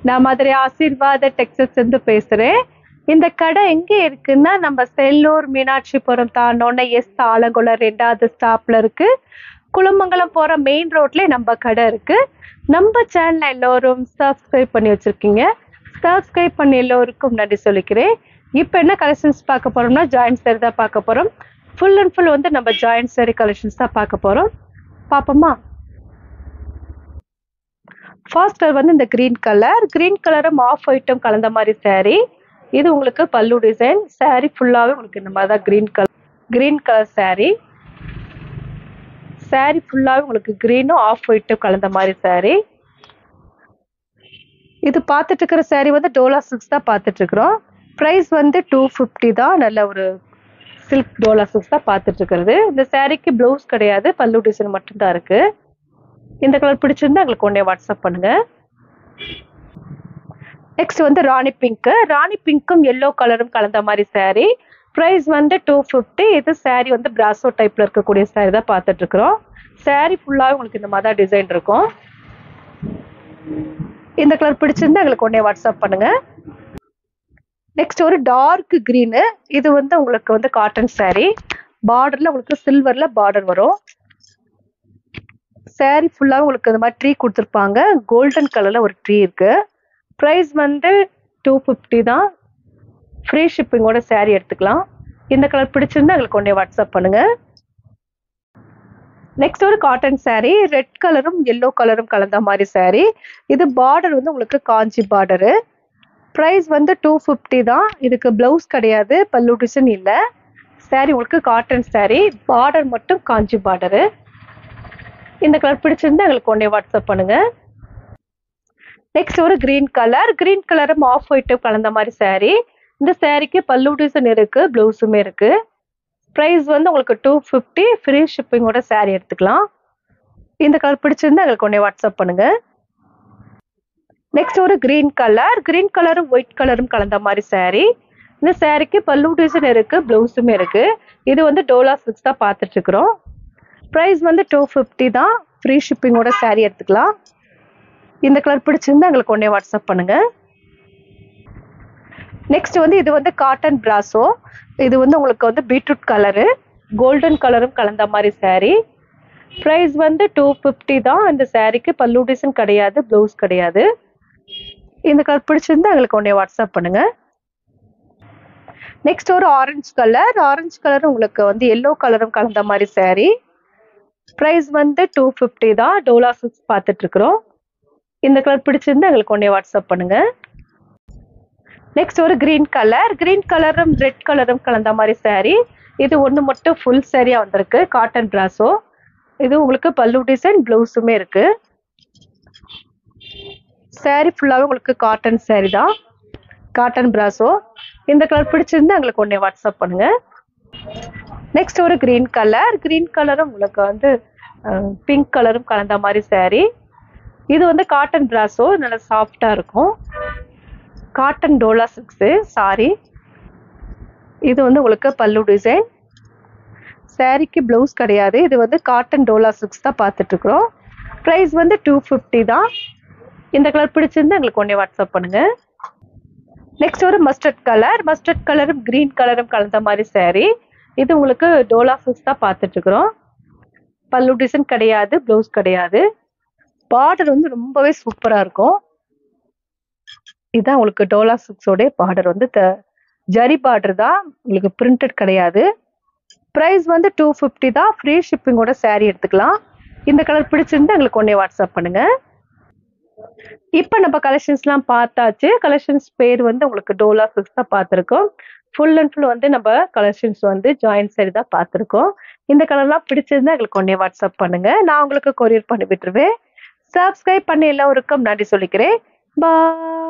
நான் மதுரை ஆசீர்வாத டெக்ஸஸ் இருந்து பேசுறேன் இந்த கடை எங்க இருக்குன்னா நம்ம செல்லூர் மீனாட்சிபுரம் தாண்டோன்னே எஸ் ஆலங்குளம் ரெண்டாவது ஸ்டாப்ல இருக்கு குளமங்கலம் போற மெயின் ரோட்ல நம்ம கடை இருக்கு நம்ம சேனல் எல்லோரும் சப்ஸ்கிரைப் பண்ணி வச்சிருக்கீங்க சப்ஸ்கிரைப் பண்ணி எல்லோருக்கும் நன்றி சொல்லிக்கிறேன் இப்போ என்ன கலெக்ஷன்ஸ் பார்க்க போறோம்னா ஜாயின்ட் சாரி தான் பார்க்க போறோம் ஃபுல் அண்ட் ஃபுல் வந்து நம்ம ஜாயின்ட் சாரி கலெக்ஷன்ஸ் தான் பார்க்க போறோம் பார்ப்போமா ஃபர்ஸ்ட் கலர் வந்து இந்த கிரீன் கலர் கிரீன் கலரும் ஆஃப் ஒயிட்டும் கலந்த மாதிரி saree இது உங்களுக்கு பல்லு டிசைன் saree ஃபுல்லாகவே உங்களுக்கு இந்த மாதிரி தான் green colour green colour saree saree ஃபுல்லாகவே உங்களுக்கு க்ரீனும் ஆஃப் ஒயிட்டும் கலந்த மாதிரி saree இது பார்த்துட்டு இருக்கிற saree வந்து டோலா சிக்ஸ் தான் பார்த்துட்டு இருக்கிறோம் ப்ரைஸ் வந்து டூ ஃபிஃப்டி தான் நல்ல ஒரு சில்க் டோலா சிக்ஸ் தான் பார்த்துட்டு இருக்கிறது இந்த சாரீக்கு ப்ளவுஸ் கிடையாது பல்லு டிசைன் மட்டும்தான் இருக்கு இந்த கலர் பிடிச்சிருந்தா எங்களுக்கு உடனே வாட்ஸ்அப் பண்ணுங்க நெக்ஸ்ட் வந்து ராணி பிங்க் ராணி பிங்க்கும் எல்லோ கலரும் கலந்த மாதிரி saree ப்ரைஸ் வந்து டூ ஃபிஃப்டி இது saree வந்து பிராசோ டைப்ல இருக்கக்கூடிய saree தான் பார்த்துட்டு இருக்கிறோம் saree ஃபுல்லாக உங்களுக்கு இந்த மாதிரி தான் டிசைன் இருக்கும் இந்த கலர் பிடிச்சிருந்தா எங்களுக்கு உடனே வாட்ஸ்அப் பண்ணுங்க நெக்ஸ்ட் ஒரு டார்க் green இது வந்து உங்களுக்கு வந்து காட்டன் saree பார்டர்ல உங்களுக்கு சில்வர்ல பார்டர் வரும் saree ஃபுல்லாக உங்களுக்கு இந்த மாதிரி ட்ரீ கொடுத்துருப்பாங்க கோல்டன் கலர்ல ஒரு ட்ரீ இருக்கு ப்ரைஸ் வந்து டூ ஃபிஃப்டி தான் ஃப்ரீ ஷிப்பிங்கோட saree எடுத்துக்கலாம் இந்த கலர் பிடிச்சிருந்தா எங்களுக்கு உடனே வாட்ஸ்அப் பண்ணுங்க நெக்ஸ்ட் ஒரு காட்டன் saree ரெட் கலரும் எல்லோ கலரும் கலந்த மாதிரி saree இது பார்டர் வந்து உங்களுக்கு காஞ்சி பார்டரு ப்ரைஸ் வந்து டூ ஃபிஃப்டி தான் இதுக்கு ப்ளவுஸ் கிடையாது பல்லு டிசைன் இல்லை saree உங்களுக்கு காட்டன் saree பார்டர் மட்டும் காஞ்சி பார்டரு இந்த கலர் பிடிச்சிருந்தா எங்களுக்கு உடனே வாட்ஸ்அப் பண்ணுங்க நெக்ஸ்ட் ஒரு கிரீன் கலர் கிரீன் கலரும் ஆஃப் ஒயிட்டும் கலந்த மாதிரி saree இந்த சாரீக்கு பல்லு டிசைன் இருக்கு ப்ளவுஸுமே இருக்கு ப்ரைஸ் வந்து உங்களுக்கு டூ ஃபிஃப்டி ஃப்ரீ ஷிப்பிங்கோட saree எடுத்துக்கலாம் இந்த கலர் பிடிச்சிருந்தா எங்களுக்கு உடனே வாட்ஸ்அப் பண்ணுங்க நெக்ஸ்ட் ஒரு கிரீன் கலர் கிரீன் கலரும் ஒயிட் கலரும் கலந்த மாதிரி saree இந்த சாரீக்கு பல்லு டிசைன் இருக்கு ப்ளவுஸுமே இருக்கு இது வந்து டோலா சிக்ஸ் தான் பார்த்துட்டு இருக்கிறோம் ப்ரைஸ் வந்து டூ ஃபிஃப்டி தான் ஃப்ரீ ஷிப்பிங்கோட saree எடுத்துக்கலாம் இந்த கலர் பிடிச்சிருந்தா எங்களுக்கு உடனே வாட்ஸ்அப் பண்ணுங்க நெக்ஸ்ட் வந்து இது வந்து காட்டன் பிராசோ இது வந்து உங்களுக்கு வந்து பீட்ரூட் கலரு கோல்டன் கலரும் கலந்த மாதிரி saree ப்ரைஸ் வந்து டூ ஃபிஃப்டி தான் இந்த சாரீக்கு பல்லு டிசைன் கிடையாது ப்ளவுஸ் கிடையாது இந்த கலர் பிடிச்சிருந்தா எங்களுக்கு உடனே வாட்ஸ்அப் பண்ணுங்க நெக்ஸ்ட் ஒரு ஆரஞ்சு கலர் ஆரஞ்சு கலர் உங்களுக்கு வந்து எல்லோ கலரும் கலந்த மாதிரி saree ப்ரைஸ் வந்து டூ ஃபிஃப்டி தான் டோலா சிக்ஸ் பார்த்துட்டு இருக்கிறோம் இந்த கலர் பிடிச்சிருந்தா எங்களுக்கு உடனே வாட்ஸ்அப் பண்ணுங்க நெக்ஸ்ட் ஒரு கிரீன் கலர் கிரீன் கலரும் ரெட் கலரும் கலந்த மாதிரி saree இது ஒன்று மட்டும் ஃபுல் சாரியா வந்திருக்கு காட்டன் பிராசோ இது உங்களுக்கு பல்லு டிசைன் ப்ளவுஸுமே இருக்கு saree ஃபுல்லாகவே உங்களுக்கு காட்டன் saree தான் காட்டன் பிராசோ இந்த கலர் பிடிச்சிருந்தா எங்களுக்கு உடனே வாட்ஸ்அப் பண்ணுங்க நெக்ஸ்ட் ஒரு கிரீன் கலர் கிரீன் கலரும் உங்களுக்கு வந்து பிங்க் கலரும் கலந்த மாதிரி saree இது வந்து காட்டன் பிராசோ நல்லா சாஃப்டா இருக்கும் காட்டன் டோலா சிக்ஸு சாரி இது வந்து உங்களுக்கு பல்லு டிசைன் சாரிக்கு ப்ளவுஸ் கிடையாது இது வந்து காட்டன் டோலா சிக்ஸ் தான் பார்த்துட்டு இருக்கிறோம் ப்ரைஸ் வந்து டூ ஃபிஃப்டி தான் இந்த கலர் பிடிச்சிருந்தா எங்களுக்கு உடனே வாட்ஸ்அப் பண்ணுங்க நெக்ஸ்ட் ஒரு மஸ்டர்ட் கலர் மஸ்டர்ட் கலரும் கிரீன் கலரும் கலந்த மாதிரி saree இது உங்களுக்கு டோலா சிக்ஸ் தான் பார்த்துட்டு இருக்கிறோம் பல்லு டிசைன் கிடையாது ப்ளவுஸ் கிடையாது பார்டர் வந்து ரொம்பவே சூப்பரா இருக்கும் இதுதான் உங்களுக்கு டோலா சிக்ஸோட பார்டர் வந்து த- ஜரி பார்டர் தான் உங்களுக்கு பிரிண்டட் கிடையாது ப்ரைஸ் வந்து டூ ஃபிஃப்டி தான் ஃப்ரீ ஷிப்பிங்கோட saree எடுத்துக்கலாம் இந்த கலர் பிடிச்சிருந்தா எங்களுக்கு உடனே வாட்ஸ்அப் பண்ணுங்க இப்போ நம்ம கலெக்ஷன்ஸ்லாம் பார்த்தாச்சு கலெக்ஷன்ஸ் பேர் வந்து உங்களுக்கு டோலா சிக்ஸ் தான் பார்த்துருக்கோம் ஃபுல் அண்ட் ஃபுல் வந்து நம்ம கலெக்ஷன்ஸ் வந்து ஜாயின்ட் சரி தான் பார்த்துருக்கோம் இந்த கலர்லாம் பிடிச்சிருந்தா எங்களுக்கு உடனே வாட்ஸ்அப் பண்ணுங்க நான் உங்களுக்கு கொரியர் பண்ணி விட்டுருவேன் சப்ஸ்கிரைப் பண்ணி எல்லோருக்கும் நன்றி சொல்லிக்கிறேன் பாய்